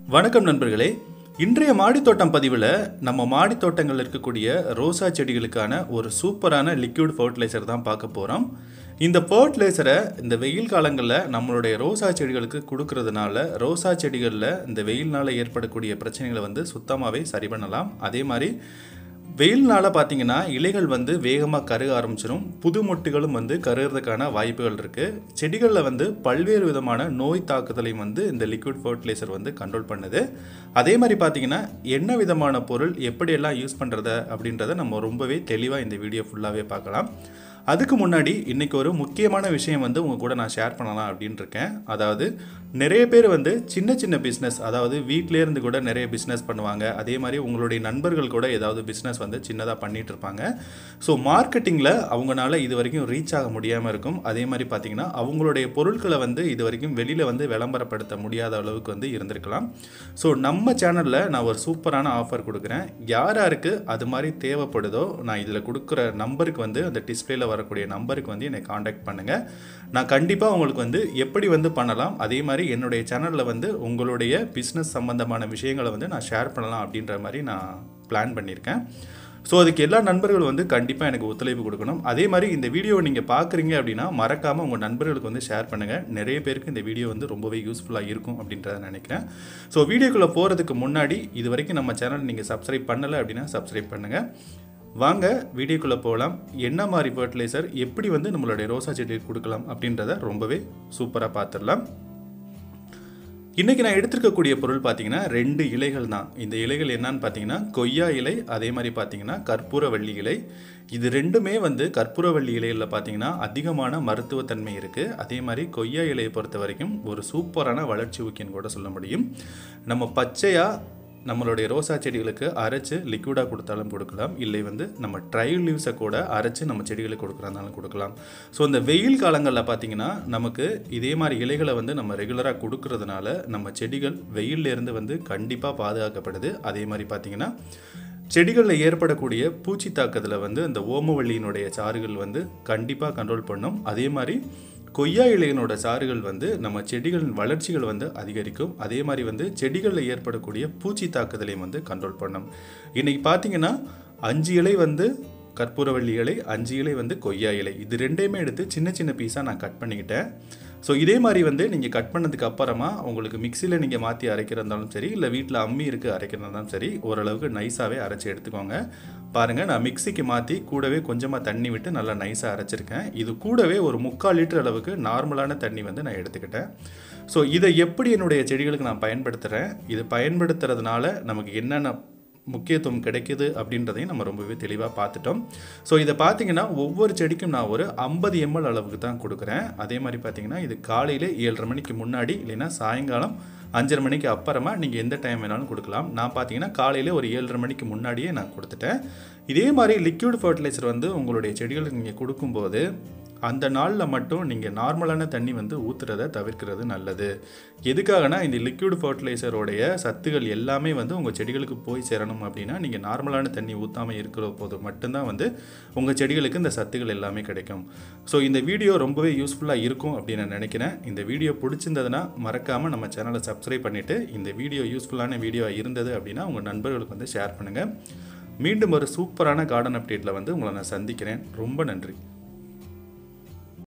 வணக்கம் நண்பர்களே இன்றைய மாடித்தோட்டம் பதிவில் நம்ம மாடித்தோட்டங்களில் இருக்கக்கூடிய ரோசா செடிகளுக்கான ஒரு சூப்பரான லிக்விட் ஃபர்டிலைசர் தான் பார்க்க போகிறோம் இந்த ஃபர்டிலைசரை இந்த வெயில் காலங்களில் நம்மளுடைய ரோசா செடிகளுக்கு கொடுக்கறதுனால ரோசா செடிகளில் இந்த வெயில்னால ஏற்படக்கூடிய பிரச்சனைகளை வந்து சுத்தமாகவே சரி பண்ணலாம் அதே மாதிரி வெயில்னால பார்த்தீங்கன்னா இலைகள் வந்து வேகமாக கருக ஆரம்பிச்சிடும் புது மொட்டுகளும் வந்து கருகிறதுக்கான வாய்ப்புகள் இருக்குது செடிகளில் வந்து பல்வேறு விதமான நோய் தாக்குதலையும் வந்து இந்த லிக்விட் ஃபர்டிலைசர் வந்து கண்ட்ரோல் பண்ணுது அதே மாதிரி பார்த்தீங்கன்னா என்ன விதமான பொருள் எப்படியெல்லாம் யூஸ் பண்ணுறத அப்படின்றத நம்ம ரொம்பவே தெளிவாக இந்த வீடியோ ஃபுல்லாகவே பார்க்கலாம் அதுக்கு முன்னாடி இன்றைக்கி ஒரு முக்கியமான விஷயம் வந்து உங்கள் கூட நான் ஷேர் பண்ணலாம் அப்படின்னு இருக்கேன் அதாவது நிறைய பேர் வந்து சின்ன சின்ன பிஸ்னஸ் அதாவது வீட்டிலே இருந்து கூட நிறைய பிஸ்னஸ் பண்ணுவாங்க அதே மாதிரி உங்களுடைய நண்பர்கள் கூட ஏதாவது பிஸ்னஸ் வந்து சின்னதாக பண்ணிட்டு இருப்பாங்க ஸோ மார்க்கெட்டிங்கில் அவங்களால இது வரைக்கும் ரீச் ஆக முடியாமல் இருக்கும் அதே மாதிரி பார்த்தீங்கன்னா அவங்களுடைய பொருட்களை வந்து இது வரைக்கும் வெளியில் வந்து விளம்பரப்படுத்த முடியாத அளவுக்கு வந்து இருந்திருக்கலாம் ஸோ நம்ம சேனலில் நான் ஒரு சூப்பரான ஆஃபர் கொடுக்குறேன் யார் யாருக்கு அது மாதிரி தேவைப்படுதோ நான் இதில் கொடுக்குற நம்பருக்கு வந்து அந்த டிஸ்பிளேல வரக்கூடிய நம்பருக்கு வந்து என்னை காண்டாக்ட் பண்ணுங்கள் நான் கண்டிப்பாக உங்களுக்கு வந்து எப்படி வந்து பண்ணலாம் அதே மாதிரி என்னுடைய சேனலில் வந்து உங்களுடைய பிஸ்னஸ் சம்மந்தமான விஷயங்களை வந்து நான் ஷேர் பண்ணலாம் அப்படின்ற மாதிரி நான் பிளான் பண்ணியிருக்கேன் ஸோ அதுக்கு எல்லா நண்பர்களும் வந்து கண்டிப்பாக எனக்கு ஒத்துழைப்பு கொடுக்கணும் அதே மாதிரி இந்த வீடியோவை நீங்கள் பார்க்குறீங்க அப்படின்னா மறக்காமல் உங்கள் நண்பர்களுக்கு வந்து ஷேர் பண்ணுங்கள் நிறைய பேருக்கு இந்த வீடியோ வந்து ரொம்பவே யூஸ்ஃபுல்லாக இருக்கும் அப்படின்றத நினைக்கிறேன் ஸோ வீடியோக்குள்ளே போகிறதுக்கு முன்னாடி இது வரைக்கும் நம்ம சேனல் நீங்கள் சப்ஸ்கிரைப் பண்ணலை அப்படின்னா சப்ஸ்கிரைப் பண்ணுங்கள் வாங்க வீடியோக்குள்ளே போகலாம் என்ன மாதிரி ஃபர்டிலைசர் எப்படி வந்து நம்மளுடைய ரோசா செடிக்கு கொடுக்கலாம் அப்படின்றத ரொம்பவே சூப்பராக பார்த்துடலாம் இன்றைக்கி நான் எடுத்திருக்கக்கூடிய பொருள் பார்த்தீங்கன்னா ரெண்டு இலைகள் தான் இந்த இலைகள் என்னன்னு பார்த்தீங்கன்னா கொய்யா இலை அதே மாதிரி பார்த்தீங்கன்னா கற்பூரவள்ளி இலை இது ரெண்டுமே வந்து கற்பூரவள்ளி இலையில் பார்த்தீங்கன்னா அதிகமான மருத்துவத்தன்மை இருக்குது அதே மாதிரி கொய்யா இலையை பொறுத்த வரைக்கும் ஒரு சூப்பரான வளர்ச்சி ஊக்கின்னு கூட சொல்ல முடியும் நம்ம பச்சையாக நம்மளுடைய ரோசா செடிகளுக்கு அரைச்சு லிக்விடாக கொடுத்தாலும் கொடுக்கலாம் இல்லை வந்து நம்ம ட்ரை லீவ்ஸை கூட அரைச்சு நம்ம செடிகளுக்கு கொடுக்குறதாலும் கொடுக்கலாம் ஸோ இந்த வெயில் காலங்களில் பார்த்தீங்கன்னா நமக்கு இதே மாதிரி இலைகளை வந்து நம்ம ரெகுலராக கொடுக்கறதுனால நம்ம செடிகள் வெயிலிருந்து வந்து கண்டிப்பாக பாதுகாக்கப்படுது அதே மாதிரி பார்த்தீங்கன்னா செடிகளில் ஏற்படக்கூடிய பூச்சி தாக்கத்தில் வந்து இந்த ஓமவள்ளியினுடைய சாறுகள் வந்து கண்டிப்பாக கண்ட்ரோல் பண்ணும் அதே மாதிரி கொய்யா இலையினோட சாறுகள் வந்து நம்ம செடிகளின் வளர்ச்சிகள் வந்து அதிகரிக்கும் அதே மாதிரி வந்து செடிகளில் ஏற்படக்கூடிய பூச்சி தாக்குதலையும் வந்து கண்ட்ரோல் பண்ணும் இன்றைக்கி பார்த்தீங்கன்னா அஞ்சு இலை வந்து கற்பூரவள்ளி இலை அஞ்சு இலை வந்து கொய்யா இலை இது ரெண்டையுமே எடுத்து சின்ன சின்ன பீஸாக நான் கட் பண்ணிக்கிட்டேன் ஸோ இதே மாதிரி வந்து நீங்கள் கட் பண்ணதுக்கு அப்புறமா உங்களுக்கு மிக்சியில் நீங்கள் மாற்றி அரைக்கிறதாலும் சரி இல்லை வீட்டில் அம்மி இருக்குது அரைக்கிறதாலும் சரி ஓரளவுக்கு நைஸாகவே அரைச்சி எடுத்துக்கோங்க பாருங்கள் நான் மிக்சிக்கு மாற்றி கூடவே கொஞ்சமாக தண்ணி விட்டு நல்லா நைஸாக அரைச்சிருக்கேன் இது கூடவே ஒரு முக்கால் லிட்டர் அளவுக்கு நார்மலான தண்ணி வந்து நான் எடுத்துக்கிட்டேன் ஸோ இதை எப்படி என்னுடைய செடிகளுக்கு நான் பயன்படுத்துகிறேன் இது பயன்படுத்துறதுனால நமக்கு என்னென்ன முக்கியத்துவம் கிடைக்குது அப்படின்றதையும் நம்ம ரொம்பவே தெளிவாக பார்த்துட்டோம் ஸோ இதை பார்த்தீங்கன்னா ஒவ்வொரு செடிக்கும் நான் ஒரு ஐம்பது எம்எல் அளவுக்கு தான் கொடுக்குறேன் அதே மாதிரி பார்த்தீங்கன்னா இது காலையில் ஏழரை மணிக்கு முன்னாடி இல்லைன்னா சாயங்காலம் அஞ்சரை மணிக்கு அப்புறமா நீங்கள் எந்த டைம் வேணாலும் கொடுக்கலாம் நான் பார்த்தீங்கன்னா காலையில் ஒரு ஏழரை மணிக்கு முன்னாடியே நான் கொடுத்துட்டேன் இதே மாதிரி லிக்விட் ஃபர்டிலைசர் வந்து உங்களுடைய செடிகளுக்கு நீங்கள் கொடுக்கும்போது அந்த நாளில் மட்டும் நீங்கள் நார்மலான தண்ணி வந்து ஊற்றுறத தவிர்க்கிறது நல்லது எதுக்காகனா இந்த லிக்விட் ஃபர்டிலைசரோடைய சத்துகள் எல்லாமே வந்து உங்கள் செடிகளுக்கு போய் சேரணும் அப்படின்னா நீங்கள் நார்மலான தண்ணி ஊற்றாமல் இருக்கிற போது மட்டும்தான் வந்து உங்கள் செடிகளுக்கு இந்த சத்துகள் எல்லாமே கிடைக்கும் ஸோ இந்த வீடியோ ரொம்பவே யூஸ்ஃபுல்லாக இருக்கும் அப்படின்னு நான் நினைக்கிறேன் இந்த வீடியோ பிடிச்சிருந்ததுன்னா மறக்காமல் நம்ம சேனலை சப்ஸ்கிரைப் பண்ணிவிட்டு இந்த வீடியோ யூஸ்ஃபுல்லான வீடியோ இருந்தது அப்படின்னா உங்கள் நண்பர்களுக்கு வந்து ஷேர் பண்ணுங்கள் மீண்டும் ஒரு சூப்பரான கார்டன் அப்டேட்டில் வந்து உங்களை நான் சந்திக்கிறேன் ரொம்ப நன்றி